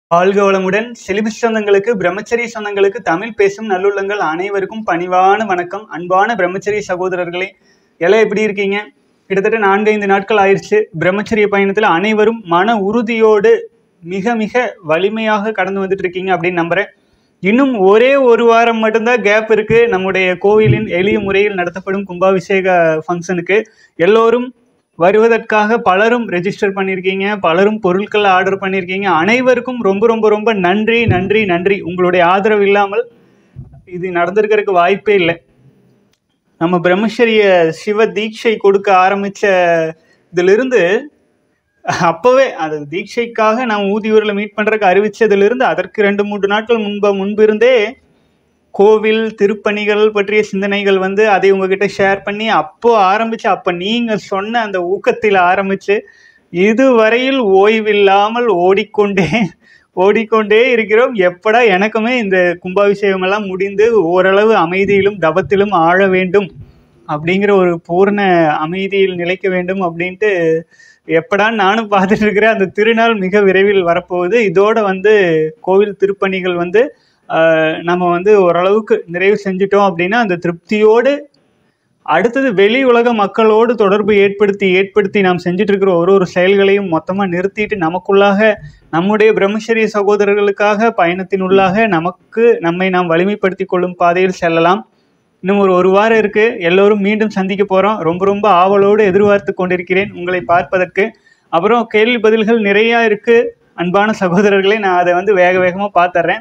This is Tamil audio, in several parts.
வாழ்க வளமுடன் செலிபஸ் சொந்தங்களுக்கு பிரம்மச்சரிய சொந்தங்களுக்கு தமிழ் பேசும் நல்லுள்ளங்கள் அனைவருக்கும் பணிவான வணக்கம் அன்பான பிரம்மச்சரிய சகோதரர்களே எல்லாம் எப்படி இருக்கீங்க கிட்டத்தட்ட நான்கைந்து நாட்கள் ஆயிடுச்சு பிரம்மச்சரிய பயணத்தில் அனைவரும் மன உறுதியோடு மிக மிக வலிமையாக கடந்து வந்துட்டு இருக்கீங்க அப்படின்னு நம்புறேன் இன்னும் ஒரே ஒரு வாரம் மட்டும்தான் கேப் இருக்கு நம்முடைய கோவிலின் எளிய முறையில் நடத்தப்படும் கும்பாபிஷேக ஃபங்க்ஷனுக்கு எல்லோரும் வருவதற்காக பலரும் ரெஜிஸ்டர் பண்ணியிருக்கீங்க பலரும் பொருட்கள் ஆர்டர் பண்ணியிருக்கீங்க அனைவருக்கும் ரொம்ப ரொம்ப ரொம்ப நன்றி நன்றி நன்றி உங்களுடைய ஆதரவு இல்லாமல் இது நடந்திருக்கிறதுக்கு வாய்ப்பே இல்லை நம்ம பிரம்மச்சரிய சிவ தீட்சை கொடுக்க ஆரம்பித்த இதிலிருந்து அப்போவே அது தீட்சைக்காக நான் ஊதியூரில் மீட் பண்ணுறதுக்கு அறிவித்ததிலிருந்து அதற்கு ரெண்டு மூன்று நாட்கள் முன்பு முன்பிருந்தே கோவில் திருப்பணிகள் பற்றிய சிந்தனைகள் வந்து அதை உங்ககிட்ட ஷேர் பண்ணி அப்போ ஆரம்பிச்சு அப்போ நீங்கள் சொன்ன அந்த ஊக்கத்தில் ஆரம்பிச்சு இதுவரையில் ஓய்வில்லாமல் ஓடிக்கொண்டே ஓடிக்கொண்டே இருக்கிறோம் எப்படா எனக்குமே இந்த கும்பாபிஷேகம் எல்லாம் முடிந்து ஓரளவு அமைதியிலும் தபத்திலும் ஆழ வேண்டும் அப்படிங்கிற ஒரு பூர்ண அமைதியில் நிலைக்க வேண்டும் அப்படின்ட்டு எப்படா நானும் பார்த்துட்டு இருக்கிறேன் அந்த திருநாள் மிக விரைவில் வரப்போகுது இதோட வந்து கோவில் திருப்பணிகள் வந்து ஆஹ், நம்ம வந்து ஓரளவுக்கு நிறைவு செஞ்சிட்டோம் அப்படின்னா அந்த திருப்தியோடு அடுத்தது வெளி உலக மக்களோடு தொடர்பு ஏற்படுத்தி ஏற்படுத்தி நாம் செஞ்சுட்டு இருக்கிற ஒரு ஒரு செயல்களையும் மொத்தமாக நிறுத்திட்டு நமக்குள்ளாக நம்முடைய பிரம்மச்சரிய சகோதரர்களுக்காக பயணத்தினுள்ளாக நமக்கு நம்மை நாம் வலிமைப்படுத்தி கொள்ளும் பாதையில் செல்லலாம் இன்னும் ஒரு ஒரு வாரம் இருக்கு எல்லோரும் மீண்டும் சந்திக்க போறோம் ரொம்ப ரொம்ப ஆவலோடு எதிர்பார்த்து கொண்டிருக்கிறேன் உங்களை பார்ப்பதற்கு அப்புறம் கேள்வி பதில்கள் நிறையா இருக்கு அன்பான சகோதரர்களே நான் அதை வந்து வேக வேகமாக பார்த்துட்றேன்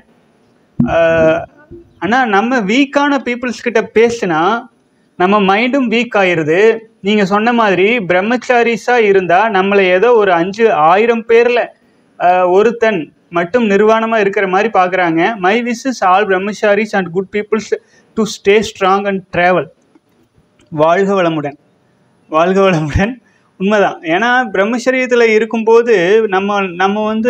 ஆனால் நம்ம வீக்கான பீப்புள்ஸ் கிட்ட பேசினா நம்ம மைண்டும் வீக் ஆயிருது நீங்கள் சொன்ன மாதிரி பிரம்மச்சாரிஸாக இருந்தால் நம்மளை ஏதோ ஒரு அஞ்சு ஆயிரம் பேரில் ஒருத்தன் மட்டும் நிர்வாணமாக இருக்கிற மாதிரி பார்க்குறாங்க my wish is all brahmacharis and good peoples to stay strong and travel வாழ்க வளமுடன் வாழ்க வளமுடன் உண்மைதான் ஏன்னா பிரம்மச்சரியத்தில் இருக்கும்போது நம்ம நம்ம வந்து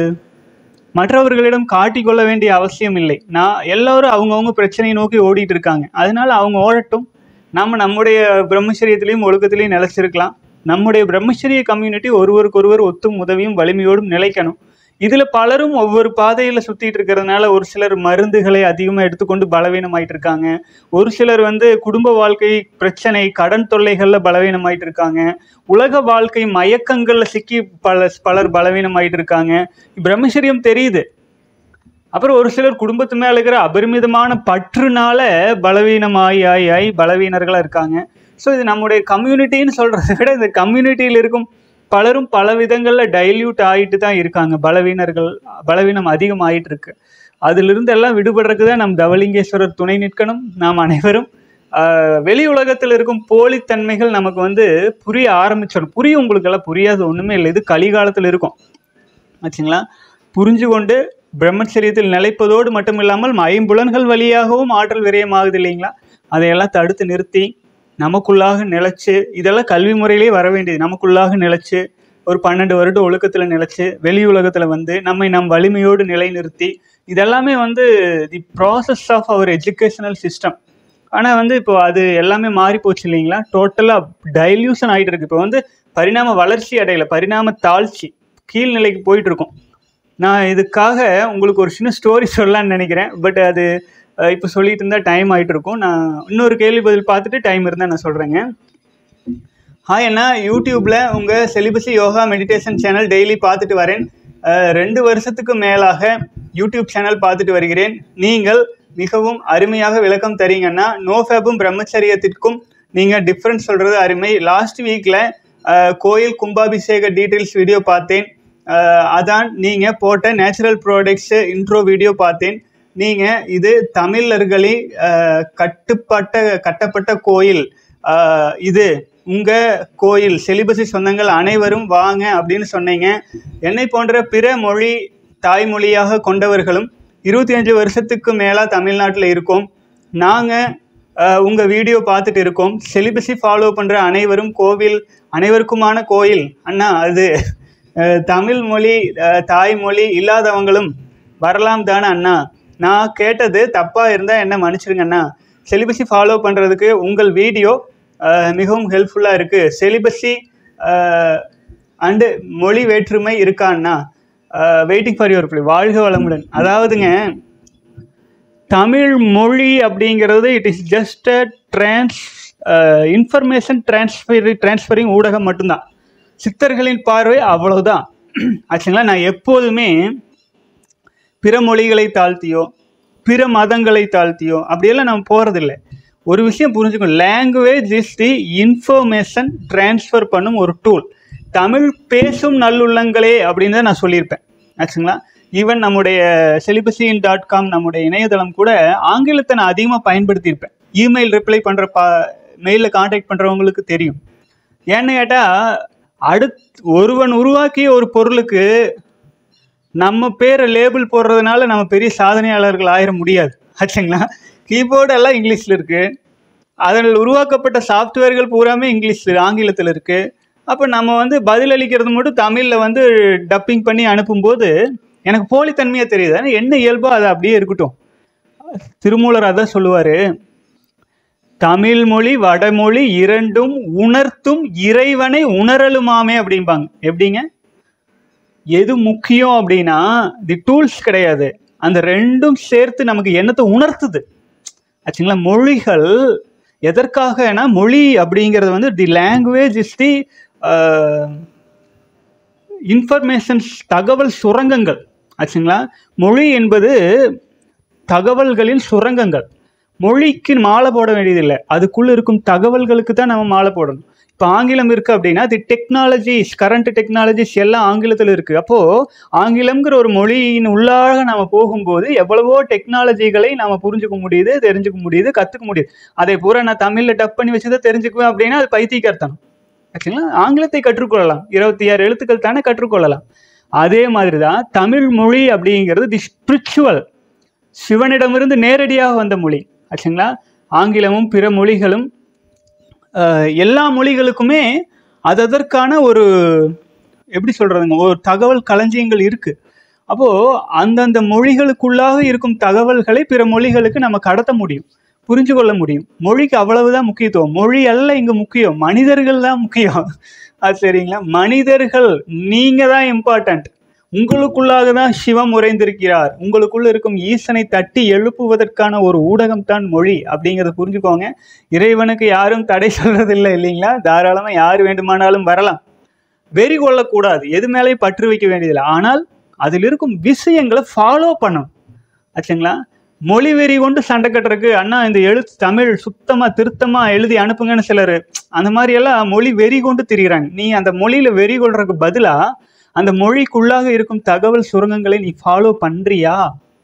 மற்றவர்களிடம் காட்டிக்கொள்ள வேண்டிய அவசியம் இல்லை நான் எல்லோரும் அவங்கவுங்க பிரச்சனையை நோக்கி ஓடிட்டு இருக்காங்க அதனால அவங்க ஓடட்டும் நம்ம நம்முடைய பிரம்மச்சரியத்திலையும் ஒழுக்கத்திலையும் நிலைச்சிருக்கலாம் நம்முடைய பிரம்மச்சரிய கம்யூனிட்டி ஒருவருக்கொருவர் ஒத்தும் உதவியும் வலிமையோடும் நிலைக்கணும் இதில் பலரும் ஒவ்வொரு பாதையில் சுற்றிட்டு இருக்கிறதுனால ஒரு சிலர் மருந்துகளை அதிகமாக எடுத்துக்கொண்டு பலவீனமாயிட்டு இருக்காங்க ஒரு சிலர் வந்து குடும்ப வாழ்க்கை பிரச்சனை கடன் தொல்லைகளில் பலவீனமாயிட்டு இருக்காங்க உலக வாழ்க்கை மயக்கங்களில் சிக்கி பல பலர் பலவீனமாயிட்டு இருக்காங்க பிரம்மச்சரியம் தெரியுது அப்புறம் ஒரு சிலர் குடும்பத்து மேல இருக்கிற அபரிமிதமான பற்றுனால பலவீனமாயி ஆயி ஆயி பலவீனர்களாக இருக்காங்க ஸோ இது நம்முடைய கம்யூனிட்டின்னு சொல்கிறத விட இந்த கம்யூனிட்டியில் இருக்கும் பலரும் பல விதங்களில் டைல்யூட் ஆகிட்டு தான் இருக்காங்க பலவீனர்கள் பலவீனம் அதிகமாயிட்டு இருக்கு அதிலிருந்து எல்லாம் விடுபடுறதுக்கு தான் நம் தவலிங்கேஸ்வரர் துணை நிற்கணும் நாம் அனைவரும் ஆஹ், வெளி உலகத்தில் இருக்கும் போலித்தன்மைகள் நமக்கு வந்து புரிய ஆரம்பிச்சிடும் புரியும் உங்களுக்கு எல்லாம் புரியாது ஒன்றுமே இல்லை இது கலிகாலத்தில் இருக்கும் ஆச்சுங்களா புரிஞ்சு கொண்டு பிரம்மச்சரியத்தில் நிலைப்பதோடு மட்டும் இல்லாமல் ஐம்புலன்கள் வழியாகவும் ஆற்றல் விரயமாகுது இல்லைங்களா அதையெல்லாம் தடுத்து நிறுத்தி நமக்குள்ளாக நிலைச்சு இதெல்லாம் கல்வி முறையிலே வர வேண்டியது நமக்குள்ளாக நிலைச்சு ஒரு பன்னெண்டு வருடம் ஒழுக்கத்தில் நிலைச்சு வெளி உலகத்தில் வந்து நம்மை நம் வலிமையோடு நிலைநிறுத்தி இதெல்லாமே வந்து the process of our educational system ஆனால் வந்து இப்போ அது எல்லாமே மாறி போச்சு இல்லைங்களா டோட்டலாக டைல்யூஷன் ஆகிட்டு இருக்கு இப்போ வந்து பரிணாம வளர்ச்சி அடையல பரிணாம தாழ்ச்சி கீழ்நிலைக்கு போயிட்டு இருக்கோம் நான் இதுக்காக உங்களுக்கு ஒரு சின்ன ஸ்டோரி சொல்லலாம்னு நினைக்கிறேன் பட் அது அஹ், இப்போ சொல்லிட்டு இருந்தால் டைம் ஆகிட்டு இருக்கும் நான் இன்னொரு கேள்வி பதில் பார்த்துட்டு டைம் இருந்தால் நான் சொல்கிறேங்க ஹாய் அண்ணா யூடியூப்பில் உங்கள் celibacy yoga meditation channel daily பார்த்துட்டு வரேன் அஹ், ரெண்டு வருஷத்துக்கு மேலாக யூடியூப் சேனல் பார்த்துட்டு வருகிறேன் நீங்கள் மிகவும் அருமையாக விளக்கம் தரீங்கன்னா நோஃபேபும் பிரம்மச்சரியத்திற்கும் நீங்கள் டிஃப்ரெண்ட் சொல்கிறது அருமை லாஸ்ட் வீக்கில் கோயில் கும்பாபிஷேக டீட்டெயில்ஸ் வீடியோ பார்த்தேன் அஹ், அதான் நீங்கள் போட்ட நேச்சுரல் ப்ராடக்ட்ஸு இன்ட்ரோ வீடியோ பார்த்தேன் நீங்கள் இது தமிழர்களின் அஹ், கட்டுப்பட்ட கட்டப்பட்ட கோயில் அஹ், இது உங்கள் கோயில் செலிபசி சொந்தங்கள் அனைவரும் வாங்க அப்படின்னு சொன்னீங்க என்னை போன்ற பிற மொழி தாய்மொழியாக கொண்டவர்களும் இருபத்தி அஞ்சு வருஷத்துக்கு மேலாக தமிழ்நாட்டில் இருக்கோம் நாங்கள் உங்கள் வீடியோ பார்த்துட்டு இருக்கோம் செலிபஸி ஃபாலோ பண்ணுற அனைவரும் கோவில் அனைவருக்குமான கோயில் அண்ணா அது அஹ், தமிழ் மொழி அஹ், தாய்மொழி இல்லாதவங்களும் வரலாம் தானே அண்ணா நான் கேட்டது தப்பாக இருந்தால் என்ன மன்னிச்சிடுங்க அண்ணா செலிபஸி ஃபாலோ பண்ணுறதுக்கு உங்கள் வீடியோ மிகவும் ஹெல்ப்ஃபுல்லாக இருக்குது செலிபஸி அண்டு மொழி வேற்றுமை இருக்கான்னா வெயிட்டிங் ஃபார் யுவர் ப்ளே வாழ்க வளமுடன் அதாவதுங்க தமிழ் மொழி அப்படிங்கிறது it is just a trans information transfer transferring ஊடகம் மட்டும்தான் சித்தர்களின் பார்வை அவ்வளவுதான் ஆச்சுங்களா நான் எப்போதுமே பிற மொழிகளை தாழ்த்தியோ பிற மதங்களை தாழ்த்தியோ அப்படியெல்லாம் நம்ம போகிறதில்ல ஒரு விஷயம் புரிஞ்சுக்கணும் language is the information transfer பண்ணும் ஒரு டூல் தமிழ் பேசும் நல்லுள்ளங்களே அப்படின்னு தான் நான் சொல்லியிருப்பேன் ஆச்சுங்களா ஈவன் நம்முடைய செலிபஸின் டாட் காம் நம்முடைய இணையதளம் கூட ஆங்கிலத்தை நான் அதிகமாக பயன்படுத்தியிருப்பேன் இமெயில் ரிப்ளை பண்ணுற பா மெயிலில் காண்டாக்ட் பண்ணுறவங்களுக்கு தெரியும் ஏன்னு கேட்டால் அடுத் ஒருவன் உருவாக்கிய ஒரு பொருளுக்கு நம்ம பேரை லேபிள் போடுறதுனால நம்ம பெரிய சாதனையாளர்கள் ஆயிட முடியாது ஆச்சுங்களா கீபோர்டு எல்லாம் இங்கிலீஷில் இருக்குது அதில் உருவாக்கப்பட்ட சாஃப்ட்வேர்கள் பூராமே இங்கிலீஷில் ஆங்கிலத்தில் இருக்குது அப்போ நம்ம வந்து பதிலளிக்கிறது மட்டும் தமிழில் வந்து டப்பிங் பண்ணி அனுப்பும்போது எனக்கு போலித்தன்மையாக தெரியுது ஆனால் என்ன இயல்போ அது அப்படியே இருக்கட்டும் திருமூலர் அதான் சொல்லுவார் தமிழ் மொழி வடமொழி இரண்டும் உணர்த்தும் இறைவனை உணரலுமாமே அப்படிம்பாங்க எப்படிங்க எது முக்கியம் அப்படின்னா தி டூல்ஸ் கிடையாது அந்த ரெண்டும் சேர்த்து நமக்கு என்னத்தை உணர்த்துது ஆச்சுங்களா மொழிகள் எதற்காகனா மொழி அப்படிங்கிறது வந்து the language is the informations தகவல் சுரங்கங்கள் ஆச்சுங்களா மொழி என்பது தகவல்களின் சுரங்கங்கள் மொழிக்கு மாலை போட வேண்டியதில்லை அதுக்குள்ளே இருக்கும் தகவல்களுக்கு தான் நம்ம மாலை போடணும் இப்போ ஆங்கிலம் இருக்குது அப்படின்னா தி டெக்னாலஜிஸ் கரண்ட் டெக்னாலஜிஸ் எல்லாம் ஆங்கிலத்தில் இருக்குது அப்போது ஆங்கிலம்ங்கிற ஒரு மொழியின் உள்ளாக நம்ம போகும்போது எவ்வளவோ டெக்னாலஜிகளை நம்ம புரிஞ்சுக்க முடியுது தெரிஞ்சுக்க முடியுது கற்றுக்க முடியுது அதை பூரா நான் தமிழில் டப் பண்ணி வச்சு தான் தெரிஞ்சுக்குவேன் அப்படின்னா அது பைத்தியக்கார்த்தனம் ஆக்சுவலா ஆங்கிலத்தை கற்றுக்கொள்ளலாம் இருபத்தி ஆறு எழுத்துக்கள் தானே கற்றுக்கொள்ளலாம் அதே மாதிரி தான் தமிழ் மொழி அப்படிங்கிறது தி ஸ்பிரிச்சுவல் சிவனிடமிருந்து நேரடியாக வந்த மொழி ஆச்சுங்களா ஆங்கிலமும் பிற மொழிகளும் அஹ், எல்லா மொழிகளுக்குமே அது அதற்கான ஒரு எப்படி சொல்கிறதுங்க ஒரு தகவல் களஞ்சியங்கள் இருக்குது அப்போது அந்தந்த மொழிகளுக்குள்ளாக இருக்கும் தகவல்களை பிற மொழிகளுக்கு நம்ம கடத்த முடியும் புரிஞ்சு கொள்ள முடியும் மொழிக்கு அவ்வளவுதான் முக்கியத்துவம் மொழி அல்ல இங்கே முக்கியம் மனிதர்கள் தான் முக்கியம் அது சரிங்களா மனிதர்கள் நீங்கள் தான் இம்பார்ட்டண்ட் உங்களுக்குள்ளாக தான் சிவம் உறைந்திருக்கிறார் உங்களுக்குள்ள இருக்கும் ஈசனை தட்டி எழுப்புவதற்கான ஒரு ஊடகம் தான் மொழி அப்படிங்கிறத புரிஞ்சுக்கோங்க இறைவனுக்கு யாரும் தடை சொல்றதில்லை இல்லைங்களா தாராளமாக யார் வேண்டுமானாலும் வரலாம் வெறி கொள்ளக்கூடாது எது மேலேயும் பற்று வைக்க வேண்டியதில்லை ஆனால் அதில் இருக்கும் விஷயங்களை ஃபாலோ பண்ணணும் ஆச்சுங்களா மொழி வெறி கொண்டு சண்டை கட்டுறதுக்கு அண்ணா இந்த எழுத்து தமிழ் சுத்தமாக திருத்தமாக எழுதி அனுப்புங்கன்னு சிலர் அந்த மாதிரி எல்லாம் மொழி வெறி கொண்டு திரிகிறாங்க நீ அந்த மொழியில் வெறி கொள்றதுக்கு பதிலாக அந்த மொழிக்குள்ளாக இருக்கும் தகவல் சுரங்கங்களை நீ ஃபாலோ பண்ணுறியா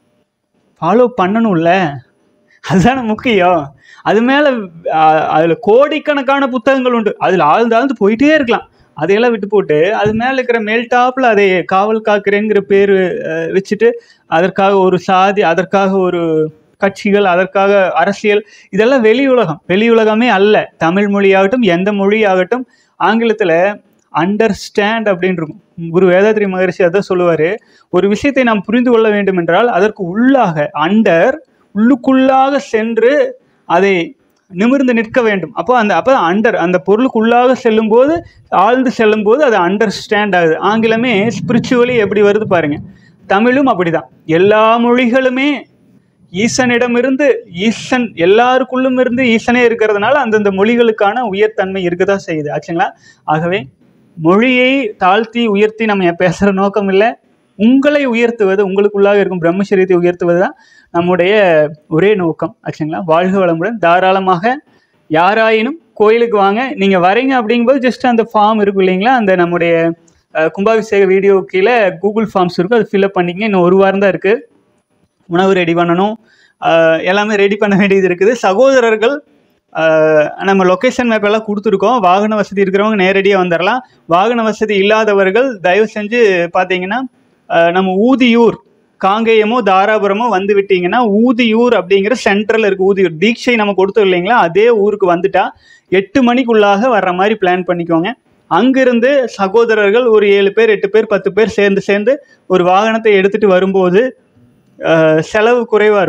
ஃபாலோ பண்ணணும்ல அதுதானே முக்கியம் அது மேலே அதில் கோடிக்கணக்கான புத்தகங்கள் உண்டு அதில் ஆழ்ந்து ஆழ்ந்து போயிட்டே இருக்கலாம் அதையெல்லாம் விட்டு போட்டு அது மேலே இருக்கிற மேல் டாப்பில் அதை காவல் காக்கிறேங்கிற பேர் வச்சுட்டு அதற்காக ஒரு சாதி அதற்காக ஒரு கட்சிகள் அதற்காக அரசியல் இதெல்லாம் வெளி உலகம் வெளி உலகமே அல்ல தமிழ் மொழியாகட்டும் எந்த மொழியாகட்டும் ஆங்கிலத்தில் அண்டர்ஸ்டாண்ட் அப்படின்னு இருக்கும் குரு வேதாத்ரி மகரிஷி அதான் சொல்லுவார் ஒரு விஷயத்தை நாம் புரிந்து கொள்ள வேண்டும் என்றால் அதற்கு உள்ளாக அண்டர் உள்ளுக்குள்ளாக சென்று அதை நிமிர்ந்து நிற்க வேண்டும் அப்போ அந்த அப்போ அண்டர் அந்த பொருளுக்குள்ளாக செல்லும்போது ஆழ்ந்து செல்லும்போது அது அண்டர்ஸ்டாண்ட் ஆகுது ஆங்கிலமே ஸ்பிரிச்சுவலி எப்படி வருது பாருங்க தமிழும் அப்படிதான் எல்லா மொழிகளுமே ஈசனிடமிருந்து ஈசன் எல்லாருக்குள்ளும் இருந்து ஈசனே இருக்கிறதுனால அந்தந்த மொழிகளுக்கான உயர்த்தன்மை இருக்கதான் செய்யுது ஆச்சுங்களா ஆகவே மொழியை தாழ்த்தி உயர்த்தி நம்ம பேசுகிற நோக்கம் இல்லை உங்களை உயர்த்துவது உங்களுக்குள்ளாக இருக்கும் பிரம்மச்சரியத்தை உயர்த்துவது தான் நம்முடைய ஒரே நோக்கம் ஆச்சுங்களா வாழ்க வளமுடன் தாராளமாக யாராயினும் கோயிலுக்கு வாங்க நீங்கள் வரீங்க அப்படிங்கும்போது ஜஸ்ட் அந்த ஃபார்ம் இருக்கும் இல்லைங்களா அந்த நம்முடைய அஹ், கும்பாபிஷேக வீடியோ கீழே கூகுள் ஃபார்ம்ஸ் இருக்கும் அது ஃபில்அப் பண்ணிக்கங்க இன்னும் ஒரு வாரம் தான் இருக்குது உணவு ரெடி பண்ணணும் ஆஹ் எல்லாமே ரெடி பண்ண வேண்டியது இருக்குது சகோதரர்கள் ஆஹ் நம்ம லொக்கேஷன் மேப் எல்லாம் கொடுத்துருக்கோம் வாகன வசதி இருக்கிறவங்க நேரடியாக வந்துடலாம் வாகன வசதி இல்லாதவர்கள் தயவு செஞ்சு பார்த்தீங்கன்னா ஆஹ் நம்ம ஊதியூர் காங்கேயமோ தாராபுரமோ வந்து விட்டீங்கன்னா ஊதியூர் அப்படிங்கிற சென்ட்ரல் இருக்கு ஊதியூர் தீட்சை நம்ம கொடுத்தோம் இல்லைங்களா அதே ஊருக்கு வந்துட்டா எட்டு மணிக்குள்ளாக வர்ற மாதிரி பிளான் பண்ணிக்கோங்க அங்கிருந்து சகோதரர்கள் ஒரு ஏழு பேர் எட்டு பேர் பத்து பேர் சேர்ந்து சேர்ந்து ஒரு வாகனத்தை எடுத்துட்டு வரும்போது அஹ், செலவு குறைவாக இருக்கும்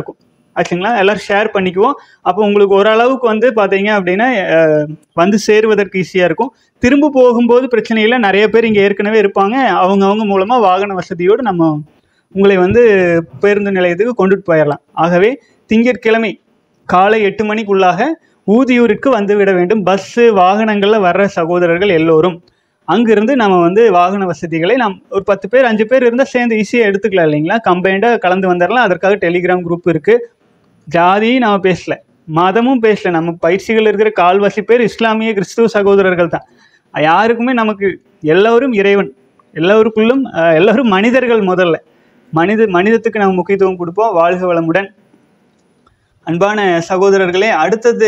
ஆச்சுங்களா எல்லோரும் ஷேர் பண்ணிக்குவோம் அப்போ உங்களுக்கு ஓரளவுக்கு வந்து பார்த்தீங்க அப்படின்னா அஹ், வந்து சேருவதற்கு ஈஸியாக இருக்கும் திரும்ப போகும்போது பிரச்சனை இல்லை நிறைய பேர் இங்கே ஏற்கனவே இருப்பாங்க அவங்கவுங்க மூலமாக வாகன வசதியோடு நம்ம உங்களை வந்து பேருந்து நிலையத்துக்கு கொண்டுட்டு போயிடலாம் ஆகவே திங்கட்கிழமை காலை எட்டு மணிக்குள்ளாக ஊதியூருக்கு வந்து விட வேண்டும் பஸ்ஸு வாகனங்களில் வர்ற சகோதரர்கள் எல்லோரும் அங்கிருந்து நம்ம வந்து வாகன வசதிகளை நாம் ஒரு பத்து பேர் அஞ்சு பேர் இருந்தால் சேர்ந்து ஈஸியாக எடுத்துக்கலாம் இல்லைங்களா கம்பைண்டாக கலந்து வந்துடலாம் அதற்காக டெலிகிராம் குரூப் இருக்குது ஜாதியும் நம்ம பேசல மதமும் பேசல நம்ம பயிற்சிகள் இருக்கிற கால்வாசி பேர் இஸ்லாமிய கிறிஸ்துவ சகோதரர்கள் தான் யாருக்குமே நமக்கு எல்லோரும் இறைவன் எல்லோருக்குள்ளும் அஹ், எல்லோரும் மனிதர்கள் முதல்ல மனித மனிதத்துக்கு நம்ம முக்கியத்துவம் கொடுப்போம் வாழ்க வளமுடன் அன்பான சகோதரர்களே அடுத்தது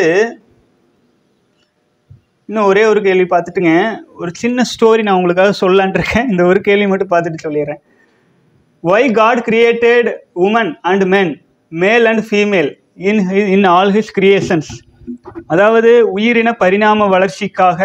இன்னும் ஒரே ஒரு கேள்வி பார்த்துட்டுங்க ஒரு சின்ன ஸ்டோரி நான் உங்களுக்காக சொல்லலான் இருக்கேன் இந்த ஒரு கேள்வி மட்டும் பார்த்துட்டு சொல்லிடுறேன் why God created woman and men male and female in in all his creations அதாவது உயிரின பரிணாம வளர்ச்சிக்காக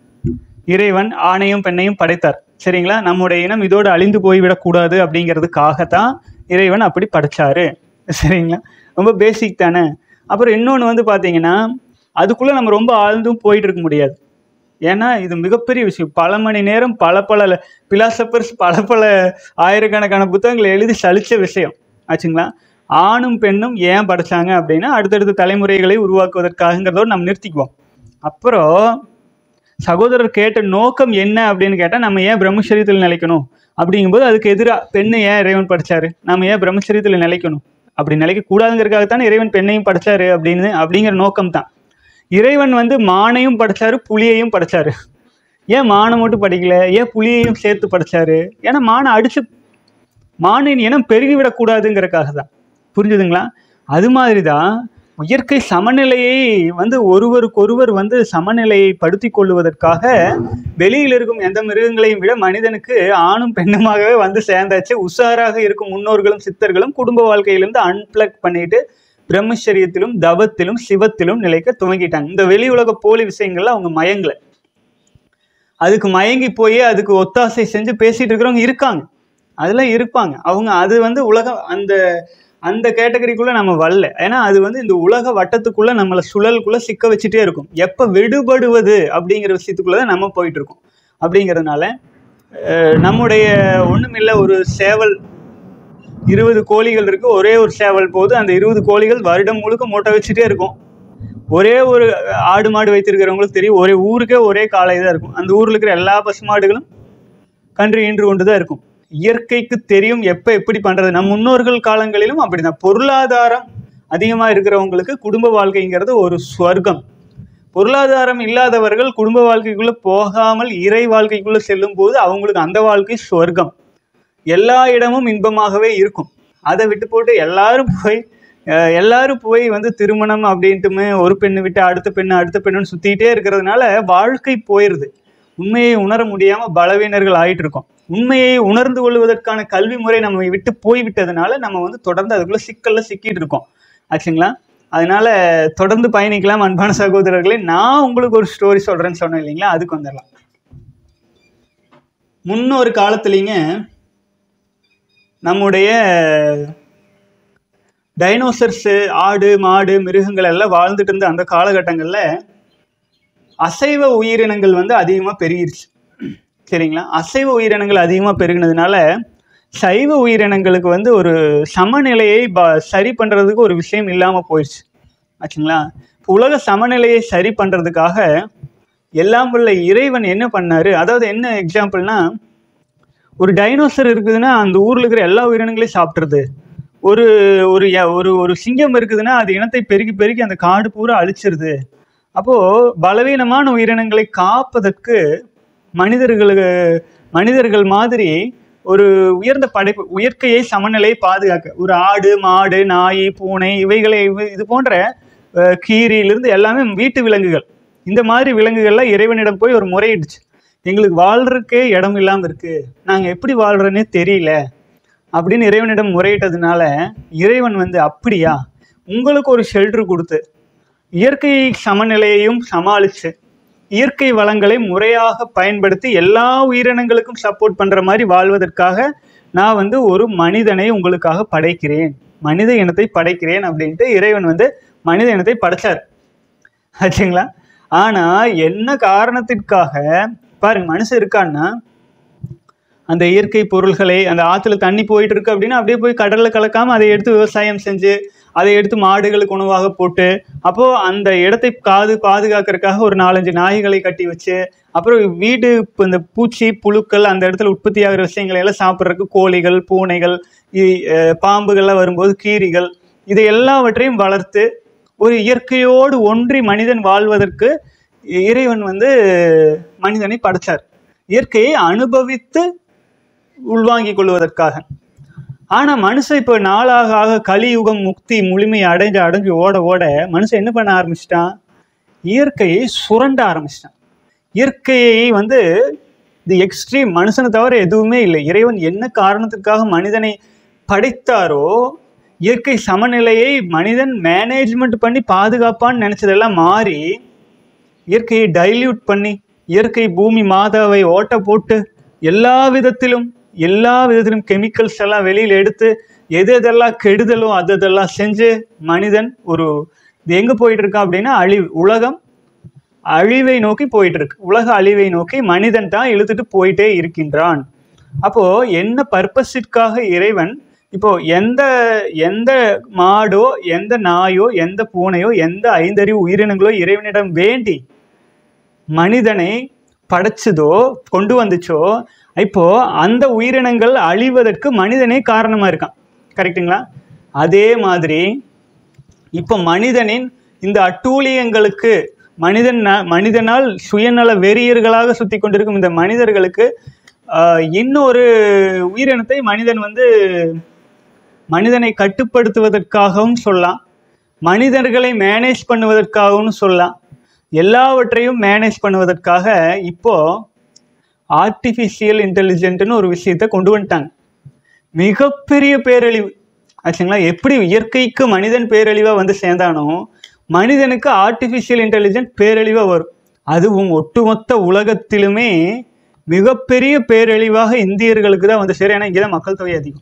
இறைவன் ஆணையும் பெண்ணையும் படைத்தார் சரிங்களா நம்முடைய இனம் இதோடு அழிந்து போய்விடக்கூடாது அப்படிங்கிறதுக்காகத்தான் இறைவன் அப்படி படைச்சாரு சரிங்களா ரொம்ப பேசிக் தானே அப்புறம் இன்னொன்று வந்து பார்த்தீங்கன்னா அதுக்குள்ளே நம்ம ரொம்ப ஆழ்ந்தும் போயிட்டு இருக்க முடியாது ஏன்னா இது மிகப்பெரிய விஷயம் பல மணி நேரம் பல பல பிலாசபர்ஸ் பல பல ஆயிரக்கணக்கான புத்தகங்களை எழுதி சலிச்ச விஷயம் ஆச்சுங்களா ஆணும் பெண்ணும் ஏன் படைச்சாங்க அப்படின்னா அடுத்தடுத்த தலைமுறைகளை உருவாக்குவதற்காகங்கிறதோடு நம்ம நிறுத்திக்குவோம் அப்புறம் சகோதரர் கேட்ட நோக்கம் என்ன அப்படின்னு கேட்டால் நம்ம ஏன் பிரம்மச்சரியத்தில் நிலைக்கணும் அப்படிங்கும்போது அதுக்கு எதிராக பெண்ணை ஏன் இறைவன் படிச்சாரு நம்ம ஏன் பிரம்மச்சரியத்தில் நிலைக்கணும் அப்படி நிலைக்க கூடாதுங்கிறதுக்காகத்தானே இறைவன் பெண்ணையும் படைச்சாரு அப்படின்னு அப்படிங்கிற நோக்கம் தான் இறைவன் வந்து மானையும் படைச்சாரு புலியையும் படைச்சாரு ஏன் மானை மட்டும் படிக்கல ஏன் புலியையும் சேர்த்து படைச்சாரு ஏன்னா மானை அடிச்சு மானின் இனம் பெருகிவிடக்கூடாதுங்கிறதுக்காக தான் புரிஞ்சுதுங்களா அது மாதிரி தான் இயற்கை சமநிலையை வந்து ஒருவருக்கொருவர் வந்து சமநிலையை படுத்தி கொள்வதற்காக வெளியில் இருக்கும் எந்த மிருகங்களையும் விட மனிதனுக்கு ஆணும் பெண்ணுமாகவே வந்து சேர்ந்தாச்சு உஷாராக இருக்கும் முன்னோர்களும் சித்தர்களும் குடும்ப வாழ்க்கையிலிருந்து அன்பிளக் பண்ணிட்டு பிரம்மச்சரியத்திலும் தவத்திலும் சிவத்திலும் நிலைக்க துவங்கிட்டாங்க இந்த வெளி உலக போலி விஷயங்கள்ல அவங்க மயங்கல அதுக்கு மயங்கி போய் அதுக்கு ஒத்தாசை செஞ்சு பேசிட்டு இருக்கிறவங்க இருக்காங்க அதெல்லாம் இருப்பாங்க அவங்க அது வந்து உலக அந்த அந்த கேட்டகரிக்குள்ள நம்ம வரல ஏன்னா அது வந்து இந்த உலக வட்டத்துக்குள்ள நம்மளை சுழலுக்குள்ள சிக்க வச்சுட்டே இருக்கும் எப்போ விடுபடுவது அப்படிங்கிற விஷயத்துக்குள்ள தான் நம்ம போயிட்டு இருக்கோம் அப்படிங்கிறதுனால அஹ், நம்முடைய ஒண்ணுமில்ல ஒரு சேவல் இருபது கோழிகள் இருக்கு ஒரே ஒரு சேவல் போது அந்த இருபது கோழிகள் வருடம் முழுக்க மூட்டை வச்சுட்டே இருக்கும் ஒரே ஒரு ஆடு மாடு வைத்திருக்கிறவங்களுக்கு தெரியும் ஒரே ஊருக்கே ஒரே காலை தான் இருக்கும் அந்த ஊரில் இருக்கிற எல்லா பசுமாடுகளும் கன்று ஈன்று கொண்டு தான் இருக்கும் இயற்கைக்கு தெரியும் எப்போ எப்படி பண்ணுறது நம் முன்னோர்கள் காலங்களிலும் அப்படிதான் பொருளாதாரம் அதிகமாக இருக்கிறவங்களுக்கு குடும்ப வாழ்க்கைங்கிறது ஒரு ஸ்வர்க்கம் பொருளாதாரம் இல்லாதவர்கள் குடும்ப வாழ்க்கைக்குள்ளே போகாமல் இறை வாழ்க்கைக்குள்ளே செல்லும் போது அவங்களுக்கு அந்த வாழ்க்கை ஸ்வர்க்கம் எல்லா இடமும் இன்பமாகவே இருக்கும் அதை விட்டு போட்டு எல்லாரும் போய் அஹ், எல்லாரும் போய் வந்து திருமணம் அப்படின்ட்டுமே ஒரு பெண்ணை விட்டு அடுத்த பெண்ணு அடுத்த பெண்ணுன்னு சுற்றிக்கிட்டே இருக்கிறதுனால வாழ்க்கை போயிடுது உண்மையை உணர முடியாமல் பலவீனர்கள் ஆயிட்டு இருக்கோம் உண்மையை உணர்ந்து கொள்வதற்கான கல்வி முறை நம்ம விட்டு போய்விட்டதுனால நம்ம வந்து தொடர்ந்து அதுக்குள்ள சிக்கல்ல சிக்கிட்டு இருக்கோம் ஆச்சுங்களா அதனால தொடர்ந்து பயணிக்கலாம் அன்பான சகோதரர்களே நான் உங்களுக்கு ஒரு ஸ்டோரி சொல்றேன்னு சொன்னேன் இல்லைங்களா அதுக்கு வந்துடலாம் முன்னொரு காலத்துலேங்க நம்முடைய டைனோசர்ஸு ஆடு மாடு மிருகங்கள் எல்லாம் வாழ்ந்துட்டு இருந்த அந்த காலகட்டங்களில் அசைவ உயிரினங்கள் வந்து அதிகமாக பெருகிருச்சு சரிங்களா அசைவ உயிரினங்கள் அதிகமாக பெருகினதுனால சைவ உயிரினங்களுக்கு வந்து ஒரு சமநிலையை ப சரி பண்ணுறதுக்கு ஒரு விஷயம் இல்லாமல் போயிடுச்சு ஆச்சுங்களா இப்போ உலக சமநிலையை சரி பண்ணுறதுக்காக எல்லாம் உள்ள இறைவன் என்ன பண்ணாரு அதாவது என்ன எக்ஸாம்பிள்னா ஒரு டைனோசர் இருக்குதுன்னா அந்த ஊரில் இருக்கிற எல்லா உயிரினங்களையும் சாப்பிட்றது ஒரு ஒரு ய- ஒரு ஒரு சிங்கம் இருக்குதுன்னா அது இனத்தை பெருக்கி பெருக்கி அந்த காடு பூரா அழிச்சிருது அப்போது பலவீனமான உயிரினங்களை காப்பதற்கு மனிதர்களுக்கு மனிதர்கள் மாதிரி ஒரு உயர்ந்த படைப்பு இயற்கையை சமநிலையை பாதுகாக்க ஒரு ஆடு மாடு நாய் பூனை இவைகளை இவ- இது போன்ற அஹ், கீரியிலிருந்து எல்லாமே வீட்டு விலங்குகள் இந்த மாதிரி விலங்குகள்லாம் இறைவனிடம் போய் ஒரு முறையிடுச்சு எங்களுக்கு வாழ்றதுக்கே இடம் இல்லாமல் இருக்கு நாங்கள் எப்படி வாழ்றோன்னே தெரியல அப்படின்னு இறைவனிடம் முறையிட்டதுனால இறைவன் வந்து அப்படியா உங்களுக்கு ஒரு ஷெல்டர் கொடுத்து இயற்கை சமநிலையையும் சமாளித்து இயற்கை வளங்களை முறையாக பயன்படுத்தி எல்லா உயிரினங்களுக்கும் சப்போர்ட் பண்ணுற மாதிரி வாழ்வதற்காக நான் வந்து ஒரு மனிதனை உங்களுக்காக படைக்கிறேன் மனித இனத்தை படைக்கிறேன் அப்படின்ட்டு இறைவன் வந்து மனித இனத்தை படைச்சார் ஆச்சுங்களா ஆனால் என்ன காரணத்திற்காக பாருங்க மனுஷன் இருக்கான்னா அந்த இயற்கை பொருள்களை அந்த ஆற்றுல தண்ணி போயிட்டு இருக்கு அப்படின்னா அப்படியே போய் கடலில் கலக்காமல் அதை எடுத்து விவசாயம் செஞ்சு அதை எடுத்து மாடுகளுக்கு உணவாக போட்டு அப்போது அந்த இடத்தை காது பாதுகாக்கிறதுக்காக ஒரு நாலஞ்சு நாய்களை கட்டி வச்சு அப்புறம் வீடு இப்போ இந்த பூச்சி புழுக்கள் அந்த இடத்துல உற்பத்தி ஆகிற விஷயங்களை எல்லாம் சாப்பிட்றதுக்கு கோழிகள் பூனைகள் இ- அஹ் பாம்புகள்லாம் வரும்போது கீரிகள் இது எல்லாவற்றையும் வளர்த்து ஒரு இயற்கையோடு ஒன்றி மனிதன் வாழ்வதற்கு இறைவன் வந்து மனிதனை படைச்சார் இயற்கையை அனுபவித்து உள்வாங்கிக் கொள்வதற்காக ஆனா மனுஷன் இப்போ நாளாக ஆக கலியுகம் முக்தி முழுமை அடைஞ்சு அடைஞ்சு ஓட ஓட மனுஷன் என்ன பண்ண ஆரம்பிச்சிட்டான் இயற்கையை சுரண்ட ஆரம்பிச்சிட்டான் இயற்கையை வந்து இது எக்ஸ்ட்ரீம் மனுஷனை தவிர எதுவுமே இல்லை இறைவன் என்ன காரணத்துக்காக மனிதனை படைத்தாரோ இயற்கை சமநிலையை மனிதன் மேனேஜ்மெண்ட் பண்ணி பாதுகாப்பான்னு நினைச்சதெல்லாம் மாறி இயற்கையை டைல்யூட் பண்ணி இயற்கை பூமி மாதாவை ஓட்ட போட்டு எல்லா விதத்திலும் எல்லா விதத்திலும் கெமிக்கல்ஸ் எல்லாம் வெளியில் எடுத்து எது எதெல்லாம் கெடுதலோ அது அதெல்லாம் செஞ்சு மனிதன் ஒரு இது எங்கே போயிட்டு இருக்கா அப்படின்னா அழிவு உலகம் அழிவை நோக்கி போயிட்டு இருக்கு உலக அழிவை நோக்கி மனிதன் தான் இழுத்துட்டு போயிட்டே இருக்கின்றான் அப்போ என்ன பர்பஸிற்காக இறைவன் இப்போ எந்த எந்த மாடோ எந்த நாயோ எந்த பூனையோ எந்த ஐந்தறிவு உயிரினங்களோ இறைவனிடம் வேண்டி மனிதனை படைச்சதோ கொண்டு வந்துச்சோ இப்போ அந்த உயிரினங்கள் அழிவதற்கு மனிதனே காரணமா இருக்கான் கரெக்ட்டுங்களா அதே மாதிரி இப்போ மனிதனின் இந்த அட்டூழியங்களுக்கு மனிதன் மனிதனால் சுயநல வெறியர்களாக சுத்தி கொண்டிருக்கும் இந்த மனிதர்களுக்கு ஆஹ், இன்னொரு உயிரினத்தை மனிதன் வந்து மனிதனை கட்டுப்படுத்துவதற்காகவும் சொல்லலாம் மனிதர்களை மேனேஜ் பண்ணுவதற்காகவும் சொல்லலாம் எல்லாவற்றையும் மேனேஜ் பண்ணுவதற்காக இப்போ ஆர்டிஃபிஷியல் இன்டெலிஜென்ட்னு ஒரு விஷயத்தை கொண்டு வந்துட்டாங்க மிகப்பெரிய பேரழிவு ஆச்சுங்களா எப்படி இயற்கைக்கு மனிதன் பேரழிவாக வந்து சேர்ந்தானோ மனிதனுக்கு ஆர்டிஃபிஷியல் இன்டெலிஜென்ட் பேரழிவாக வரும் அதுவும் ஒட்டுமொத்த உலகத்திலுமே மிகப்பெரிய பேரழிவாக இந்தியர்களுக்கு தான் வந்து சேரும் ஏன்னா இங்கே தான் மக்கள் தொகை அதிகம்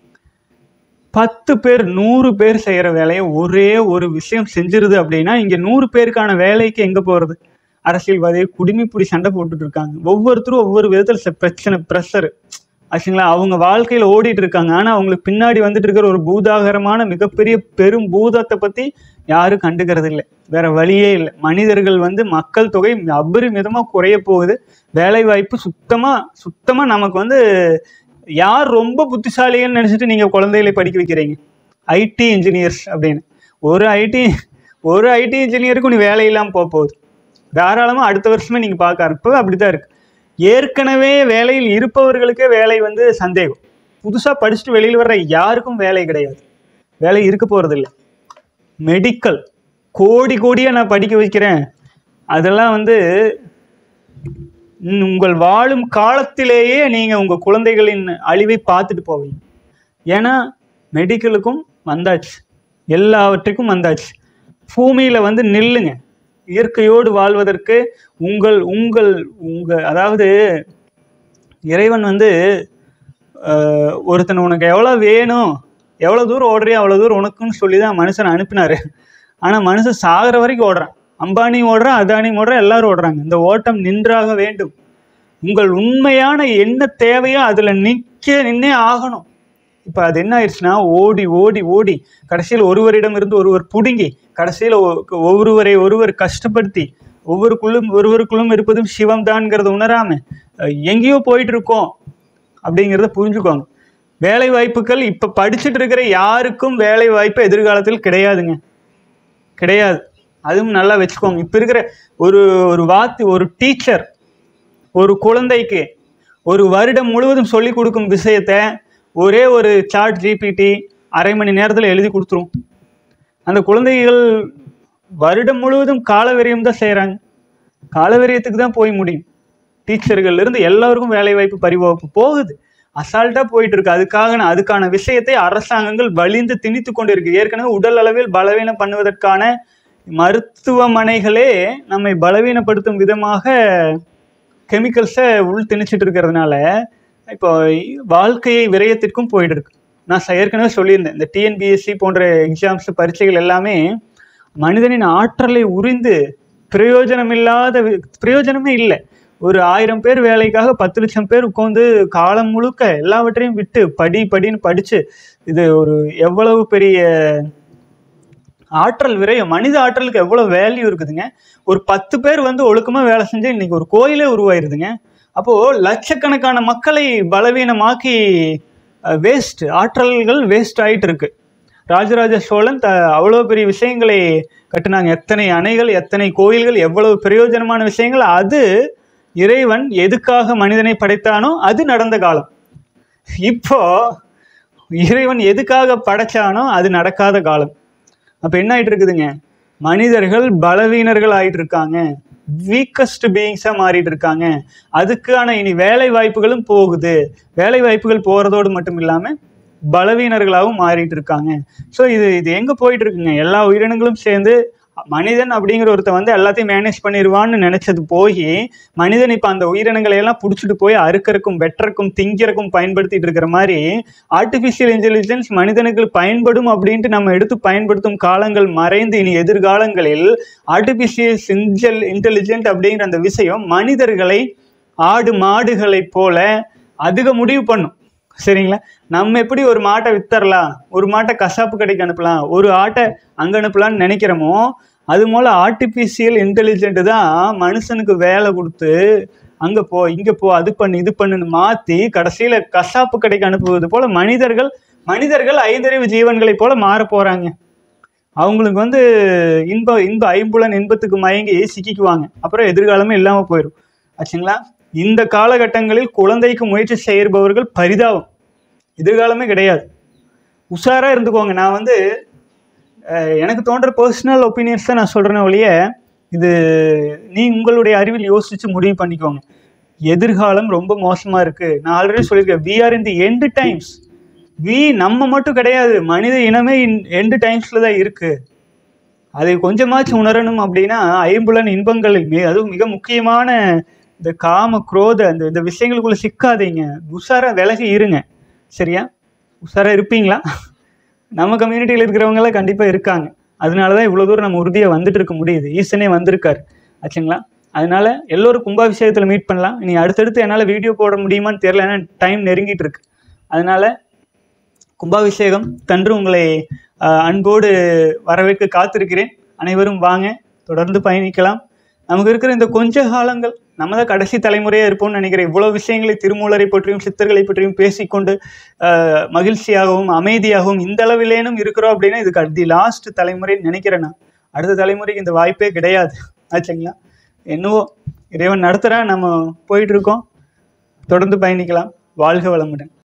பத்து பேர் நூறு பேர் செய்கிற வேலையை ஒரே ஒரு விஷயம் செஞ்சிருது அப்படின்னா இங்கே நூறு பேருக்கான வேலைக்கு எங்கே போகிறது அரசியல்வாதி குடிமைப்பிடி சண்டை போட்டுட்டு இருக்காங்க ஒவ்வொருத்தரும் ஒவ்வொரு விதத்தில் பிரச்சனை ப்ரெஷர் ஆச்சுங்களா அவங்க வாழ்க்கையில் ஓடிட்டு இருக்காங்க ஆனால் அவங்களுக்கு பின்னாடி வந்துட்டு இருக்கிற ஒரு பூதாகரமான மிகப்பெரிய பெரும் பூதத்தை பற்றி யாரும் கண்டுக்கிறது இல்லை வேற வழியே இல்லை மனிதர்கள் வந்து மக்கள் தொகை அபரிமிதமாக குறைய போகுது வேலைவாய்ப்பு சுத்தமாக சுத்தமாக நமக்கு வந்து யார் ரொம்ப புத்திசாலின்னு நினச்சிட்டு நீங்கள் குழந்தைகளை படிக்க வைக்கிறீங்க ஐடி இன்ஜினியர்ஸ் அப்படின்னு ஒரு ஐடி ஒரு ஐடி இன்ஜினியருக்கும் நீ வேலை இல்லாமல் போக போகுது தாராளமாக அடுத்த வருஷமே நீங்கள் பார்க்க ஆரம்பிப்போ அப்படி தான் இருக்குது ஏற்கனவே வேலையில் இருப்பவர்களுக்கே வேலை வந்து சந்தேகம் புதுசாக படிச்சுட்டு வெளியில் வர்ற யாருக்கும் வேலை கிடையாது வேலை இருக்க போகிறதில்ல மெடிக்கல் கோடி கோடியாக நான் படிக்க வைக்கிறேன் அதெல்லாம் வந்து ம், உங்கள் வாழும் காலத்திலேயே நீங்கள் உங்கள் குழந்தைகளின் அழிவை பார்த்துட்டு போவீங்க ஏன்னா மெடிக்கலுக்கும் வந்தாச்சு எல்லாவற்றுக்கும் வந்தாச்சு பூமியில் வந்து நில்லுங்க இயற்கையோடு வாழ்வதற்கு உங்கள் உங்கள் உங்கள் அதாவது இறைவன் வந்து ஆஹ், ஒருத்தன் உனக்கு எவ்வளோ வேணும் எவ்வளோ தூரம் ஓடுறியோ அவ்வளோ தூரம் உனக்குன்னு சொல்லி தான் மனுஷன் அனுப்பினாரு ஆனால் மனுஷன் சாகிற வரைக்கும் ஓடுறான் அம்பானி ஓடுறான் அதானி ஓடுறான் எல்லாரும் ஓடுறாங்க இந்த ஓட்டம் நின்றாக வேண்டும் உங்கள் உண்மையான என்ன தேவையோ அதில் நிற்க நின்னே ஆகணும் இப்போ அது என்ன ஆயிடுச்சுன்னா ஓடி ஓடி ஓடி கடைசியில் ஒருவரிடமிருந்து ஒருவர் புடுங்கி கடைசியில் ஒருவரை ஒருவர் கஷ்டப்படுத்தி ஒவ்வொருக்குள்ளும் ஒருவருக்குள்ளும் இருப்பதும் சிவம் தான்ங்கிறத உணராம அஹ், எங்கேயோ போயிட்டு இருக்கோம் அப்படிங்கிறத புரிஞ்சுக்கோங்க வேலை வாய்ப்புகள் இப்போ படிச்சுட்டு இருக்கிற யாருக்கும் வேலை வாய்ப்பு எதிர்காலத்தில் கிடையாதுங்க கிடையாது அதுவும் நல்லா வச்சுக்கோங்க இப்போ இருக்கிற ஒரு ஒரு வாத்தி ஒரு டீச்சர் ஒரு குழந்தைக்கு ஒரு வருடம் முழுவதும் சொல்லி கொடுக்கும் விஷயத்தை ஒரே ஒரு சாட் ஜிபிடி அரை மணி நேரத்தில் எழுதி கொடுத்துரும் அந்த குழந்தைகள் வருடம் முழுவதும் காலவரியம் தான் செய்கிறாங்க காலவரியத்துக்கு தான் போய் முடியும் டீச்சர்கள்ல இருந்து எல்லாருக்கும் வேலை வாய்ப்பு பரிவாய்ப்பு போகுது அசால்ட்டாக போயிட்டு இருக்கு அதுக்காக நான் அதுக்கான விஷயத்தை அரசாங்கங்கள் வலிந்து திணித்து கொண்டு இருக்கு ஏற்கனவே உடல் அளவில் பலவீனம் பண்ணுவதற்கான மருத்துவமனைகளே நம்மை பலவீனப்படுத்தும் விதமாக கெமிக்கல்ஸை உள் திணிச்சிட்டு இருக்கிறதுனால இப்போ வாழ்க்கையை விரயத்திற்கும் போயிட்டு இருக்கு நான் ச- ஏற்கனவே சொல்லியிருந்தேன் இந்த டிஎன்பிஎஸ்சி போன்ற எக்ஸாம்ஸ் பரீட்சைகள் எல்லாமே மனிதனின் ஆற்றலை உறிந்து பிரயோஜனமில்லாத வி- பிரயோஜனமே இல்லை ஒரு ஆயிரம் பேர் வேலைக்காக பத்து லட்சம் பேர் உட்காந்து காலம் முழுக்க எல்லாவற்றையும் விட்டு படி படின்னு படிச்சு இது ஒரு எவ்வளவு பெரிய ஆற்றல் விரயம் மனித ஆற்றலுக்கு எவ்வளவு வேல்யூ இருக்குதுங்க ஒரு பத்து பேர் வந்து ஒழுக்கமா வேலை செஞ்சு இன்னைக்கு ஒரு கோயிலே உருவாயிருதுங்க அப்போ லட்சக்கணக்கான மக்களை பலவீனமாக்கி வேஸ்ட் ஆற்றல்கள் வேஸ்ட் ஆயிட்டு இருக்கு ராஜராஜ சோழன் த அவ்வளோ பெரிய விஷயங்களை கட்டினாங்க எத்தனை அணைகள் எத்தனை கோயில்கள் எவ்வளவு பிரயோஜனமான விஷயங்கள் அது இறைவன் எதுக்காக மனிதனை படைத்தானோ அது நடந்த காலம் இப்போ இறைவன் எதுக்காக படைச்சானோ அது நடக்காத காலம் அப்போ என்ன ஆயிட்டு இருக்குதுங்க மனிதர்கள் பலவீனர்கள் ஆயிட்டு இருக்காங்க வீக்கஸ்ட் பீயிங்ஸாக மாறிட்டு இருக்காங்க அதுக்கான இனி வேலை வாய்ப்புகளும் போகுது வேலை வாய்ப்புகள் போகிறதோடு மட்டும் இல்லாமல் பலவீனர்களாகவும் மாறிட்டு இருக்காங்க ஸோ இது இது எங்கே போயிட்டு இருக்குங்க எல்லா உயிரினங்களும் சேர்ந்து மனிதன் அப்படிங்கிற ஒருத்தன் வந்து எல்லாத்தையும் மேனேஜ் பண்ணிடுவான்னு நினைச்சது போய் மனிதன் இப்போ அந்த உயிரினங்களை எல்லாம் பிடிச்சிட்டு போய் அறுக்கறக்கும் வெட்டறக்கும் திங்கிறக்கும் பயன்படுத்திட்டு இருக்கிற மாதிரி ஆர்டிஃபிஷியல் இன்டெலிஜென்ஸ் மனிதனுக்கு பயன்படும் அப்படின்ட்டு நம்ம எடுத்து பயன்படுத்தும் காலங்கள் மறைந்து இனி எதிர்காலங்களில் ஆர்டிஃபிஷியல் இன்டெல் இன்டெலிஜென்ட் அப்படிங்கிற அந்த விஷயம் மனிதர்களை ஆடு மாடுகளைப் போல அதிக முடிவு பண்ணும் சரிங்களா நம்ம எப்படி ஒரு மாட்டை வித்தரலாம் ஒரு மாட்டை கசாப்பு கடைக்கு அனுப்பலாம் ஒரு ஆட்டை அங்கே அனுப்பலாம்னு நினைக்கிறோமோ அது போல் ஆர்டிஃபிஷியல் இன்டெலிஜென்ட் தான் மனுஷனுக்கு வேலை கொடுத்து அங்கே போ இங்கே போ அது பண்ணு இது பண்ணுன்னு மாற்றி கடைசியில் கசாப்பு கடைக்கு அனுப்புவது போல் மனிதர்கள் மனிதர்கள் ஐந்தறிவு ஜீவன்களைப் போல மாற போகிறாங்க அவங்களுக்கு வந்து இன்ப இன்ப ஐம்புலன் இன்பத்துக்கு மயங்கி சிக்கிக்குவாங்க அப்புறம் எதிர்காலமே இல்லாமல் போயிடும் ஆச்சுங்களா இந்த காலகட்டங்களில் குழந்தைக்கு முயற்சி செய்பவர்கள் பரிதாபம் எதிர்காலமே கிடையாது உஷாராக இருந்துக்கோங்க நான் வந்து அஹ், எனக்கு தோன்ற பர்சனல் ஒப்பீனியன்ஸ் தான் நான் சொல்கிறேன் ஒழிய இது நீ உங்களுடைய அறிவில் யோசித்து முடிவு பண்ணிக்கோங்க எதிர்காலம் ரொம்ப மோசமாக இருக்குது நான் ஆல்ரெடி சொல்லியிருக்கேன் we are in the end times we நம்ம மட்டும் கிடையாது மனித இனமே எண்டு டைம்ஸில் தான் இருக்குது அதை கொஞ்சமாச்சும் உணரணும் அப்படின்னா ஐம்புலன் இன்பங்களில் மிக அதுவும் மிக முக்கியமான இந்த காம குரோத அந்த இந்த விஷயங்களுக்குள்ள சிக்காதீங்க உஷாரா விலகி இருங்க சரியா உஷாரா இருப்பீங்களா நம்ம கம்யூனிட்டியில் இருக்கிறவங்களாம் கண்டிப்பாக இருக்காங்க அதனால தான் இவ்வளோ தூரம் நம்ம உறுதியாக வந்துட்டு இருக்க முடியுது ஈசனே வந்திருக்காரு ஆச்சுங்களா அதனால எல்லோரும் கும்பாபிஷேகத்தில் மீட் பண்ணலாம் இனி அடுத்தடுத்து என்னால் வீடியோ போட முடியுமான்னு தெரியல ஏன்னா டைம் நெருங்கிட்டு இருக்கு அதனால கும்பாபிஷேகம் தன்று உங்களை அஹ், அன்போடு வரவேற்க காத்திருக்கிறேன் அனைவரும் வாங்க தொடர்ந்து பயணிக்கலாம் நமக்கு இருக்கிற இந்த கொஞ்ச காலங்கள் நம்ம தான் கடைசி தலைமுறையாக இருப்போம்னு நினைக்கிறேன் இவ்வளோ விஷயங்களை திருமூலரை பற்றியும் சித்தர்களை பற்றியும் பேசிக்கொண்டு அஹ், மகிழ்ச்சியாகவும் அமைதியாகவும் இந்த அளவிலேனும் இருக்கிறோம் அப்படின்னா இதுக்கு தி லாஸ்ட் தலைமுறைன்னு நினைக்கிறேன் நான் அடுத்த தலைமுறைக்கு இந்த வாய்ப்பே கிடையாது ஆச்சுங்களா என்னவோ இறைவன் நடத்துகிறா நம்ம போயிட்டு இருக்கோம் தொடர்ந்து பயணிக்கலாம் வாழ்க வளமுடன்